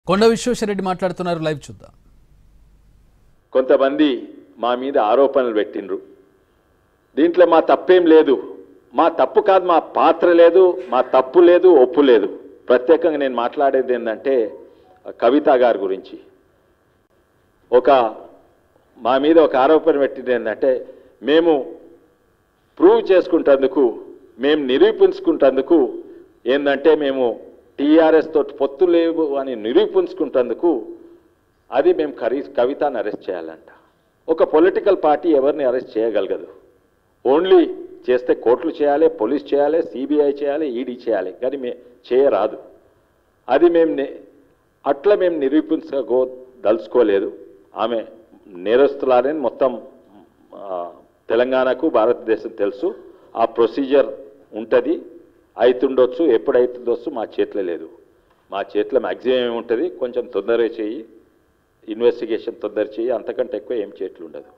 కొండ విశ్వేశ్వరరెడ్డి మాట్లాడుతున్నారు లైవ్ చూద్దాం కొంతమంది మా మీద ఆరోపణలు పెట్టిండ్రు దీంట్లో మా తప్పేం లేదు మా తప్పు కాదు మా పాత్ర లేదు మా తప్పు లేదు ఒప్పు లేదు ప్రత్యేకంగా నేను మాట్లాడేది ఏంటంటే కవిత గారి గురించి ఒక మా మీద ఒక ఆరోపణ పెట్టింది ఏంటంటే మేము ప్రూవ్ చేసుకుంటందుకు మేము నిరూపించుకుంటందుకు ఏంటంటే మేము టీఆర్ఎస్ తోటి పొత్తు లేవు అని నిరూపించుకుంటందుకు అది మేము కరి కవితను అరెస్ట్ చేయాలంట ఒక పొలిటికల్ పార్టీ ఎవరిని అరెస్ట్ చేయగలగదు ఓన్లీ చేస్తే కోర్టులు చేయాలి పోలీస్ చేయాలి సిబిఐ చేయాలి ఈడీ చేయాలి కానీ మే చేయరాదు అది మేము నే- అట్లా మేము నిరూపించగో దలుచుకోలేదు ఆమె నేరస్తులారని మొత్తం ఆ, తెలంగాణకు భారతదేశం తెలుసు ఆ ప్రొసీజర్ ఉంటుంది అవుతుండొచ్చు ఎప్పుడు అవుతుండొచ్చు మా చేతిలో లేదు మా చేతిలో మ్యాక్సిమం ఏముంటుంది కొంచెం తొందరగా చేయి ఇన్వెస్టిగేషన్ తొందర చేయి అంతకంటే ఎక్కువ ఏం చేతులు ఉండదు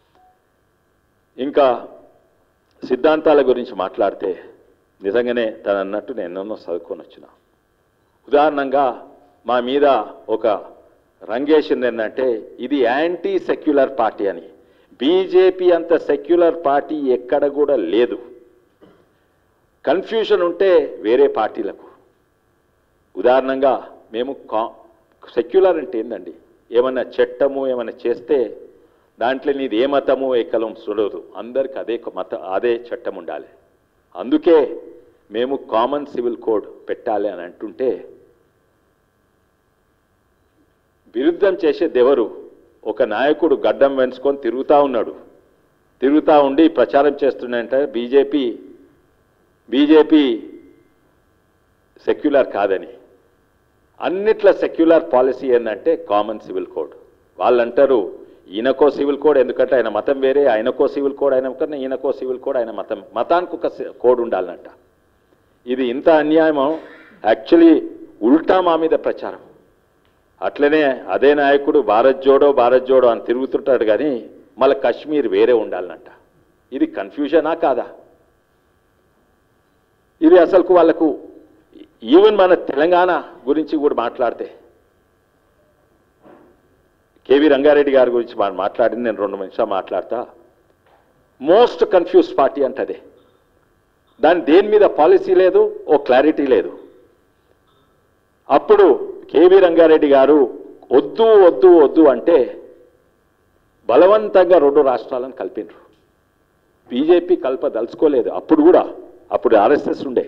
ఇంకా సిద్ధాంతాల గురించి మాట్లాడితే నిజంగానే తను అన్నట్టు నేను ఎన్నెన్నో చదువుకొని వచ్చిన ఉదాహరణంగా మా మీద ఒక రంగేసింది ఏంటంటే ఇది యాంటీ సెక్యులర్ పార్టీ అని బీజేపీ అంత సెక్యులర్ పార్టీ ఎక్కడ కూడా లేదు కన్ఫ్యూషన్ ఉంటే వేరే పార్టీలకు ఉదాహరణంగా మేము కా సెక్యులర్ అంటే ఏందండి ఏమన్నా చట్టము ఏమన్నా చేస్తే దాంట్లో నీది ఏ మతము ఏ కులం చూడదు అందరికి అదే క- మత అదే చట్టం ఉండాలి అందుకే మేము కామన్ సివిల్ కోడ్ పెట్టాలి అని అంటుంటే విరుద్ధం చేసేది ఎవరు ఒక నాయకుడు గడ్డం వెంచుకొని తిరుగుతూ ఉన్నాడు తిరుగుతూ ఉండి ప్రచారం చేస్తున్నాయంటే బీజేపీ బీజేపీ సెక్యులర్ కాదని అన్నిట్ల సెక్యులర్ పాలసీ ఏంటంటే కామన్ సివిల్ కోడ్ వాళ్ళు అంటారు ఈయనకో సివిల్ కోడ్ ఎందుకంటే ఆయన మతం వేరే ఆయనకో సివిల్ కోడ్ ఆయన కన్నా ఈయనకో సివిల్ కోడ్ ఆయన మతం మతానికి ఒక సి- కోడ్ ఉండాలంట ఇది ఇంత అన్యాయమో యాక్చువల్లీ ఉల్టా మా మీద ప్రచారం అట్లనే అదే నాయకుడు భారత్ జోడో భారత్ జోడో అని తిరుగుతుంటాడు కానీ మళ్ళీ కశ్మీర్ వేరే ఉండాలంట ఇది కన్ఫ్యూజనా కాదా ఇది అసలుకు వాళ్ళకు ఈవెన్ మన తెలంగాణ గురించి కూడా మాట్లాడితే కేవీ రంగారెడ్డి గారి గురించి మనం మాట్లాడింది నేను రెండు నిమిషాలు మాట్లాడతా మోస్ట్ కన్ఫ్యూజ్ పార్టీ అంటదే దాని దేని మీద పాలసీ లేదు ఓ క్లారిటీ లేదు అప్పుడు కేవీ రంగారెడ్డి గారు వద్దు వద్దు వద్దు అంటే బలవంతంగా రెండు రాష్ట్రాలను కలిపినరు బీజేపీ కలపదలుచుకోలేదు అప్పుడు కూడా అప్పుడు ఆర్ఎస్ఎస్ ఉండే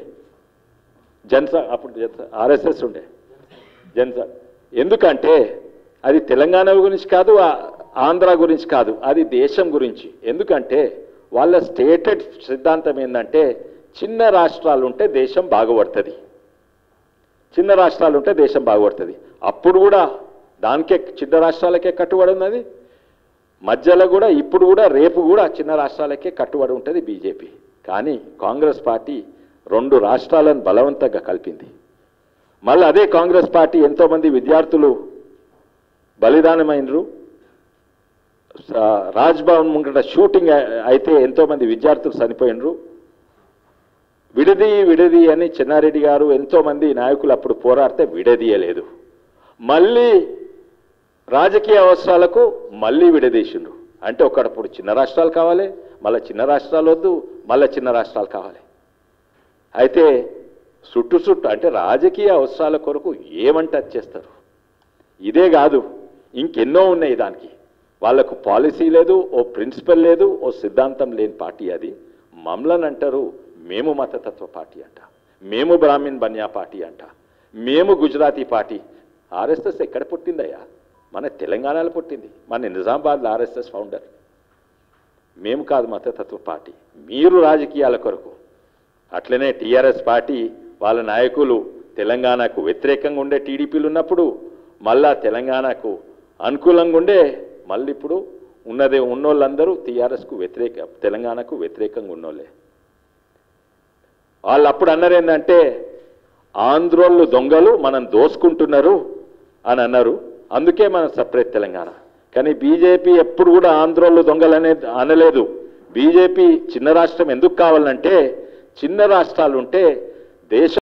జనస అప్పుడు జనస- ఆర్ఎస్ఎస్ ఉండే జనస ఎందుకంటే అది తెలంగాణ గురించి కాదు ఆ- ఆంధ్ర గురించి కాదు అది దేశం గురించి ఎందుకంటే వాళ్ళ స్టేటెడ్ సిద్ధాంతం ఏంటంటే చిన్న రాష్ట్రాలు ఉంటే దేశం బాగుపడుతుంది చిన్న రాష్ట్రాలు ఉంటే దేశం బాగుపడుతుంది అప్పుడు కూడా దానికే చిన్న రాష్ట్రాలకే కట్టుబడి ఉన్నది మధ్యలో కూడా ఇప్పుడు కూడా రేపు కూడా చిన్న రాష్ట్రాలకే కట్టుబడి ఉంటుంది బీజేపీ కానీ కాంగ్రెస్ పార్టీ రెండు రాష్ట్రాలను బలవంతంగా కలిపింది మళ్ళీ అదే కాంగ్రెస్ పార్టీ ఎంతోమంది విద్యార్థులు బలిదానమైనరు ఆ, రాజ్భవన్ ముంగట షూటింగ్ అ- అయితే ఎంతోమంది విద్యార్థులు చనిపోయినరు విడది విడది అని చెన్నారెడ్డి గారు ఎంతోమంది నాయకులు అప్పుడు పోరాడితే విడదీయలేదు మళ్ళీ రాజకీయ అవసరాలకు మళ్ళీ విడదీసిండ్రు అంటే ఒకడప్పుడు చిన్న రాష్ట్రాలు కావాలి మళ్ళీ చిన్న రాష్ట్రాలు వద్దు మళ్ళీ చిన్న రాష్ట్రాలు కావాలి అయితే చుట్టు చుట్టూ అంటే రాజకీయ అవసరాల కొరకు ఏమంటే అది చేస్తారు ఇదే కాదు ఇంకెన్నో ఉన్నాయి దానికి వాళ్ళకు పాలసీ లేదు ఓ ప్రిన్సిపల్ లేదు ఓ సిద్ధాంతం లేని పార్టీ అది మమ్మల్ని అంటారు మేము మతతత్వ పార్టీ అంట మేము బ్రాహ్మిన్ బన్యా పార్టీ అంట మేము గుజరాతీ పార్టీ ఆర్ఎస్ఎస్ ఎక్కడ పుట్టిందయ్యా మన తెలంగాణలో పుట్టింది మన నిజామాబాద్లో ఆర్ఎస్ఎస్ ఫౌండర్ మేము కాదు మతతత్వ పార్టీ మీరు రాజకీయాల కొరకు అట్లనే టీఆర్ఎస్ పార్టీ వాళ్ళ నాయకులు తెలంగాణకు వ్యతిరేకంగా ఉండే టీడీపీలు ఉన్నప్పుడు మళ్ళా తెలంగాణకు అనుకూలంగా ఉండే మళ్ళీ ఇప్పుడు ఉన్నదే ఉన్నోళ్ళందరూ టీఆర్ఎస్కు వ్యతిరేక తెలంగాణకు వ్యతిరేకంగా ఉన్నోళ్ళే వాళ్ళు అప్పుడు అన్నారు ఏంటంటే ఆంధ్రోళ్ళు దొంగలు మనం దోసుకుంటున్నారు అని అన్నారు అందుకే మనం సపరేట్ తెలంగాణ కానీ బీజేపీ ఎప్పుడు కూడా ఆంధ్రోళ్ళు దొంగలు అనేది అనలేదు బీజేపీ చిన్న రాష్ట్రం ఎందుకు కావాలంటే చిన్న రాష్ట్రాలు ఉంటే దేశం